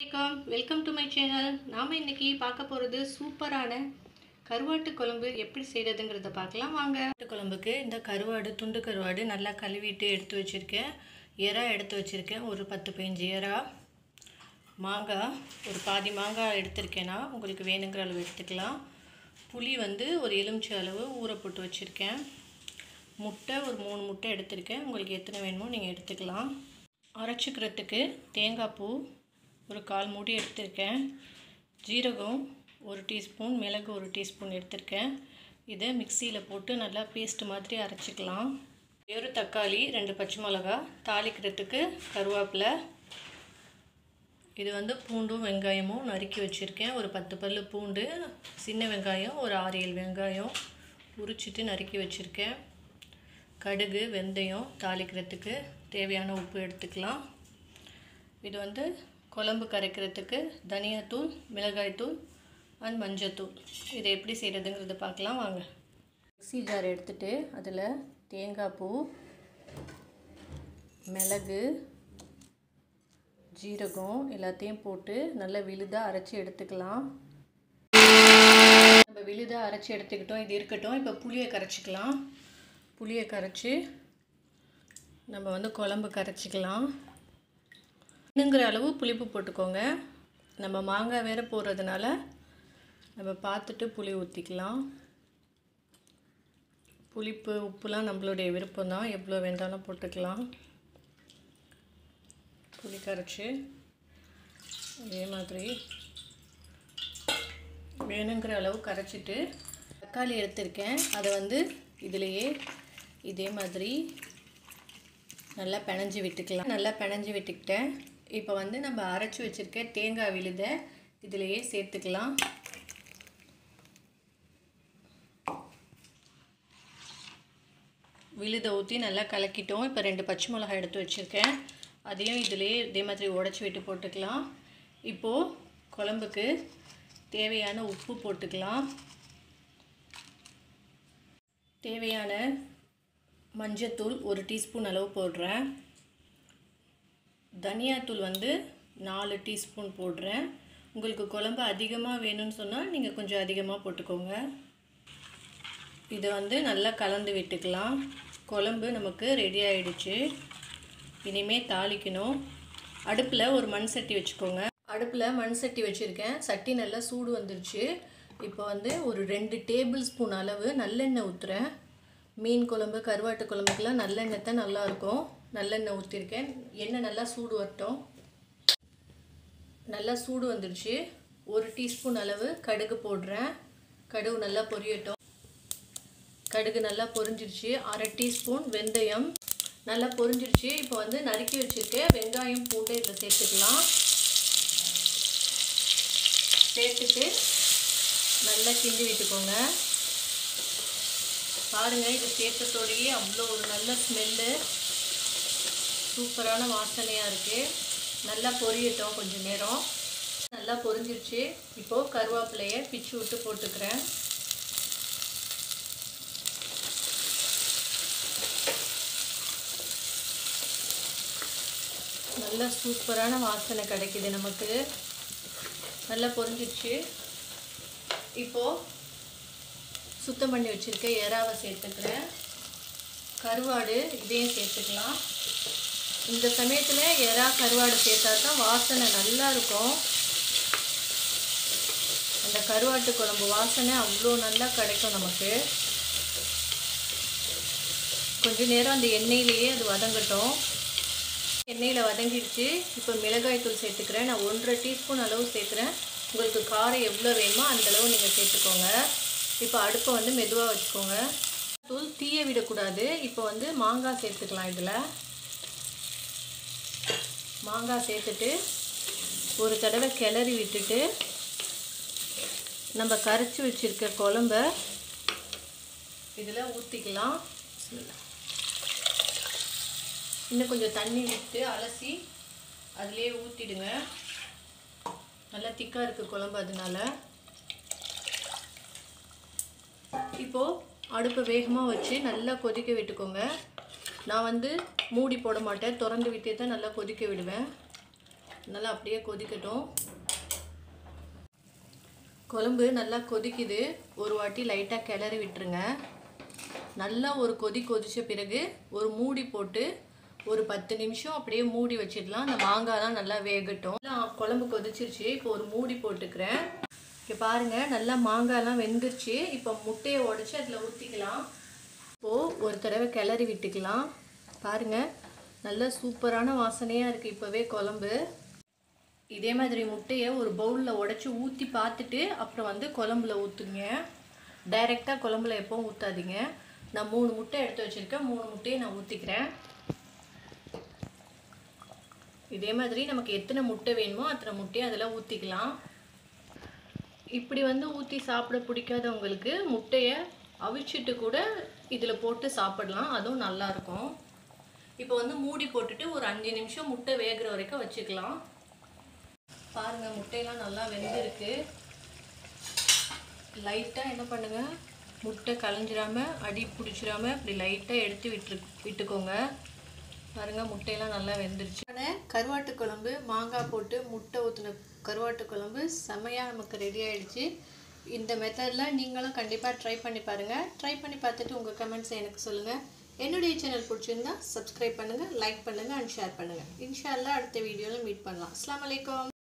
வணக்கம் welcome to my channel நாம் இன்னைக்கு பார்க்க போகிறது சூப்பரான கருவாட்டு குழம்பு எப்படி செய்கிறதுங்கிறத பார்க்கலாம் வாங்க கருவாட்டு குழம்புக்கு இந்த கருவாடு துண்டு கருவாடு நல்லா கழுவிட்டு எடுத்து வச்சுருக்கேன் எறா எடுத்து வச்சுருக்கேன் ஒரு பத்து பதினஞ்சு எறா மாங்காய் ஒரு பாதி மாங்காய் எடுத்திருக்கேன்னா உங்களுக்கு வேணுங்கிற அளவு எடுத்துக்கலாம் புளி வந்து ஒரு எலுமிச்சை அளவு ஊற போட்டு வச்சுருக்கேன் முட்டை ஒரு மூணு முட்டை எடுத்திருக்கேன் உங்களுக்கு எத்தனை வேணுமோ நீங்கள் எடுத்துக்கலாம் அரைச்சிக்கிறதுக்கு தேங்காய் பூ ஒரு கால் மூடி எடுத்திருக்கேன் ஜீரகம் ஒரு டீஸ்பூன் மிளகு ஒரு டீஸ்பூன் எடுத்திருக்கேன் இதை மிக்சியில் போட்டு நல்லா பேஸ்ட் மாதிரி அரைச்சிக்கலாம் ஒரு தக்காளி ரெண்டு பச்சை மிளகா தாளிக்கிறதுக்கு கருவேப்பிலை இது வந்து பூண்டும் வெங்காயமும் நறுக்கி வச்சுருக்கேன் ஒரு பத்து பல் பூண்டு சின்ன வெங்காயம் ஒரு ஆறு ஏழு வெங்காயம் உரிச்சிட்டு நறுக்கி வச்சுருக்கேன் கடுகு வெந்தயம் தாளிக்கிறதுக்கு தேவையான உப்பு எடுத்துக்கலாம் இது வந்து குழம்பு கரைக்கிறதுக்கு தனியாத்தூள் மிளகாய்த்தூள் அண்ட் மஞ்சத்தூள் இதை எப்படி செய்கிறதுங்கிறத பார்க்கலாம் வாங்க மிக்ஸி ஜார் எடுத்துகிட்டு அதில் தேங்காய் பூ மிளகு ஜீரகம் எல்லாத்தையும் போட்டு நல்லா விழுதாக அரைச்சி எடுத்துக்கலாம் நம்ம விழுதாக அரைச்சி எடுத்துக்கிட்டோம் இது இருக்கட்டும் இப்போ புளியை கரைச்சிக்கலாம் புளியை கரைச்சி நம்ம வந்து குழம்பு கரைச்சிக்கலாம் வேணுங்கிற அளவு புளிப்பு போட்டுக்கோங்க நம்ம மாங்காய் வேறு போடுறதுனால நம்ம பார்த்துட்டு புளி ஊற்றிக்கலாம் புளிப்பு உப்புலாம் நம்மளுடைய விருப்பம் தான் எவ்வளோ வேண்டாலும் போட்டுக்கலாம் புளி கரைச்சி அதே மாதிரி வேணுங்கிற அளவு கரைச்சிட்டு தக்காளி எடுத்திருக்கேன் அதை வந்து இதிலையே இதே மாதிரி நல்லா பிணைஞ்சி விட்டுக்கலாம் நல்லா பிணைஞ்சி விட்டுக்கிட்டேன் இப்போ வந்து நம்ம அரைச்சி வச்சுருக்க தேங்காய் விழுதை இதிலையே சேர்த்துக்கலாம் விழுதை ஊற்றி நல்லா கலக்கிட்டோம் இப்போ ரெண்டு பச்சை மிளகாய் எடுத்து வச்சுருக்கேன் அதையும் இதிலேயே இதே மாதிரி உடச்சி விட்டு போட்டுக்கலாம் இப்போது குழம்புக்கு தேவையான உப்பு போட்டுக்கலாம் தேவையான மஞ்சத்தூள் ஒரு டீஸ்பூன் அளவு போடுறேன் தனியாத்தூள் வந்து நாலு டீஸ்பூன் போடுறேன் உங்களுக்கு குழம்பு அதிகமாக வேணும்னு சொன்னால் நீங்கள் கொஞ்சம் அதிகமாக போட்டுக்கோங்க இதை வந்து நல்லா கலந்து விட்டுக்கலாம் குழம்பு நமக்கு ரெடி ஆயிடுச்சு இனிமேல் தாளிக்கணும் அடுப்பில் ஒரு மண் சட்டி வச்சுக்கோங்க அடுப்பில் மண் சட்டி வச்சுருக்கேன் சட்டி நல்லா சூடு வந்துருச்சு இப்போ வந்து ஒரு ரெண்டு டேபிள் ஸ்பூன் அளவு நல்லெண்ணெய் ஊற்றுறேன் மீன் குழம்பு கருவாட்டு குழம்புக்கெல்லாம் நல்லெண்ணெய் தான் நல்லாயிருக்கும் நல்லெண்ணெய் ஊற்றிருக்கேன் எண்ணெய் நல்லா சூடு வரட்டும் நல்லா சூடு வந்துடுச்சு ஒரு டீஸ்பூன் அளவு கடுகு போடுறேன் கடுகு நல்லா பொரியட்டும் கடுகு நல்லா பொரிஞ்சிருச்சு அரை டீஸ்பூன் வெந்தயம் நல்லா பொரிஞ்சிருச்சு இப்போ வந்து நறுக்கி வச்சுருக்க வெங்காயம் பூண்டு இதில் சேர்த்துக்கலாம் சேர்த்துட்டு நல்லா கிண்டி விட்டுக்கோங்க பாருங்கள் இது சேர்த்தத்தோடையே அவ்வளோ ஒரு நல்ல ஸ்மெல்லு சூப்பரான வாசனையாக இருக்குது நல்லா பொரியட்டும் கொஞ்சம் நேரம் நல்லா பொரிஞ்சிருச்சு இப்போது கருவேப்பிலையை பிச்சு விட்டு போட்டுக்கிறேன் நல்ல சூப்பரான வாசனை கிடைக்குது நமக்கு நல்லா பொரிஞ்சிருச்சு இப்போது சுத்தம் பண்ணி வச்சுருக்க எறாவை சேர்த்துக்கிறேன் கருவாடு இதையும் சேர்த்துக்கலாம் இந்த சமயத்தில் எறா கருவாடு சேர்த்தா தான் வாசனை நல்லா இருக்கும் அந்த கருவாட்டு குழம்பு வாசனை அவ்வளோ நல்லா கிடைக்கும் நமக்கு கொஞ்ச நேரம் அந்த எண்ணெயிலேயே அது வதங்கட்டும் எண்ணெயில் வதங்கிடுச்சு இப்போ மிளகாய் தூள் சேர்த்துக்கிறேன் நான் ஒன்றரை டீஸ்பூன் அளவு சேர்க்குறேன் உங்களுக்கு காரம் எவ்வளோ வேணுமோ அந்தளவு நீங்கள் சேர்த்துக்கோங்க இப்போ அடுப்பை வந்து மெதுவாக வச்சுக்கோங்க தூள் தீய விடக்கூடாது இப்போ வந்து மாங்காய் சேர்த்துக்கலாம் இதில் மாங்காய் சேர்த்துட்டு ஒரு தடவை கிளறி விட்டுட்டு நம்ம கரைச்சி வச்சுருக்க குழம்ப இதில் ஊற்றிக்கலாம் இன்னும் கொஞ்சம் தண்ணி விட்டு அலசி அதிலே ஊற்றிடுங்க நல்லா திக்காக இருக்குது குழம்பு அதனால இப்போது அடுப்பை வேகமாக வச்சு நல்லா கொதிக்க விட்டுக்கோங்க நான் வந்து மூடி போட மாட்டேன் திறந்து விட்டே தான் நல்லா கொதிக்க விடுவேன் நல்லா அப்படியே கொதிக்கட்டும் குழம்பு நல்லா கொதிக்குது ஒரு வாட்டி லைட்டாக கிளறி விட்டுருங்க நல்லா ஒரு கொதி கொதித்த பிறகு ஒரு மூடி போட்டு ஒரு பத்து நிமிஷம் அப்படியே மூடி வச்சிடலாம் அந்த மாங்காய்லாம் நல்லா வேகட்டும் எல்லாம் குழம்பு கொதிச்சிருச்சு இப்போ ஒரு மூடி போட்டுக்கிறேன் இப்போ பாருங்கள் நல்லா மாங்காய்லாம் வெந்துருச்சு இப்போ முட்டையை உடச்சி அதில் ஊற்றிக்கலாம் இப்போது ஒரு தடவை கிளறி விட்டுக்கலாம் பாருங்கள் நல்லா சூப்பரான வாசனையாக இருக்குது இப்போவே குழம்பு இதே மாதிரி முட்டையை ஒரு பவுலில் உடச்சி ஊற்றி பார்த்துட்டு அப்புறம் வந்து குழம்புல ஊற்றுங்க டைரெக்டாக குழம்புல எப்போவும் ஊற்றாதீங்க நான் மூணு முட்டை எடுத்து வச்சுருக்கேன் மூணு முட்டையை நான் ஊற்றிக்கிறேன் இதே மாதிரி நமக்கு எத்தனை முட்டை வேணுமோ அத்தனை முட்டையை அதில் ஊற்றிக்கலாம் இப்படி வந்து ஊற்றி சாப்பிட பிடிக்காதவங்களுக்கு முட்டையை அவிச்சிட்டு கூட இதில் போட்டு சாப்பிடலாம் அதுவும் நல்லாயிருக்கும் இப்போ வந்து மூடி போட்டுட்டு ஒரு அஞ்சு நிமிஷம் முட்டை வேகிற வரைக்கும் வச்சுக்கலாம் பாருங்கள் முட்டையெல்லாம் நல்லா வெந்திருக்கு லைட்டாக என்ன பண்ணுங்கள் முட்டை கலைஞ்சிராம அடி பிடிச்சிராம இப்படி லைட்டாக எடுத்து விட்டு விட்டுக்கோங்க பாருங்கள் முட்டையெல்லாம் நல்லா வெந்துருச்சு கருவாட்டு குழம்பு மாங்காய் போட்டு முட்டை ஊற்றின கருவாட்டு குழம்பு செமையாக நமக்கு ரெடி ஆயிடுச்சு இந்த மெத்தடில் நீங்களும் கண்டிப்பாக ட்ரை பண்ணி பாருங்கள் ட்ரை பண்ணி பார்த்துட்டு உங்கள் கமெண்ட்ஸை எனக்கு சொல்லுங்கள் என்னுடைய சேனல் பிடிச்சிருந்தா சப்ஸ்கிரைப் பண்ணுங்கள் லைக் பண்ணுங்கள் அண்ட் ஷேர் பண்ணுங்கள் இன்ஷா அல்லா அடுத்த வீடியோவில் மீட் பண்ணலாம் அஸ்லாம் வலைக்கம்